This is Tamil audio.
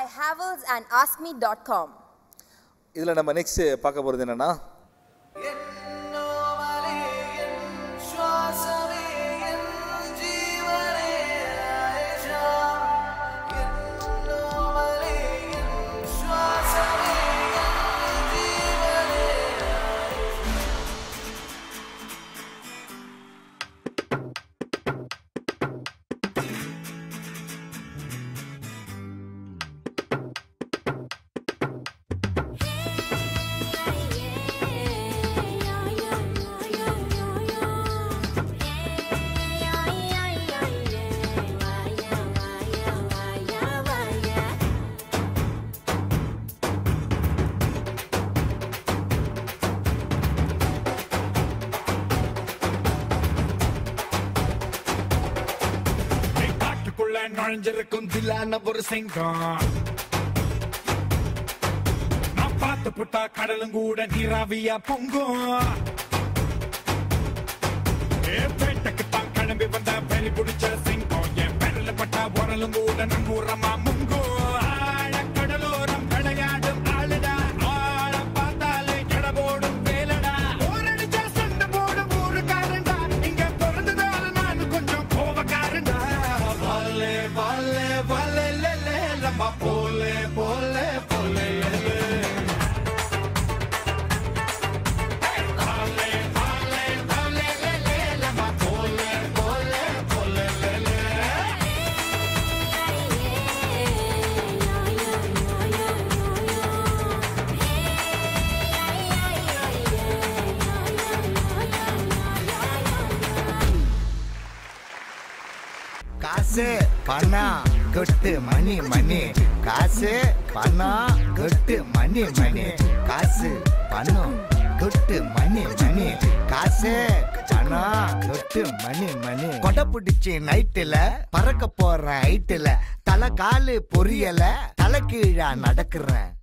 Havels and AskMe.com. இதில் நம்ம நெக்ஸ்ட் பார்க்க போகிறது என்னன்னா காட்டுக்குள்ள நுழைஞ்சிருக்கும் தில்லான ஒரு சிங்கம் நான் பார்த்து புட்டா கடலும் கூட நீராவியா பொங்கும் என் பேட்டைக்கு தான் கிளம்பி வந்த பெரி பிடிச்ச சிங்கம் என் பெரல பட்டா உரலும் கூட நங்கூரமா முங்கும் ஆழக்கடலோரம் விளையாடும் ஆளுடா ஆழ பார்த்தாலே ஜட போடும் வேலடா போரடிச்சா சண்டை போடும் ஊருக்காரன்டா இங்க பிறந்ததால நான் கொஞ்சம் கோவக்காரன்டா வாலே வாலே வாலே லே லே லம்பா போலே போலே போலே லே லே வாலே வாலே வாலே லே லே லம்பா போலே போலே போலே லே லே காசு பணம் கொட்டு மணி மணி காசு பணம் கொட்டு மணி மணி காசு பணம் கொட்டு மணி மணி காசு பணம் கொட்டு மணி மணி கொடை பிடிச்சி நைட்டுல பறக்க போற ஹைட்டுல தலை காலு பொரியல தலை கீழா நடக்கிறேன்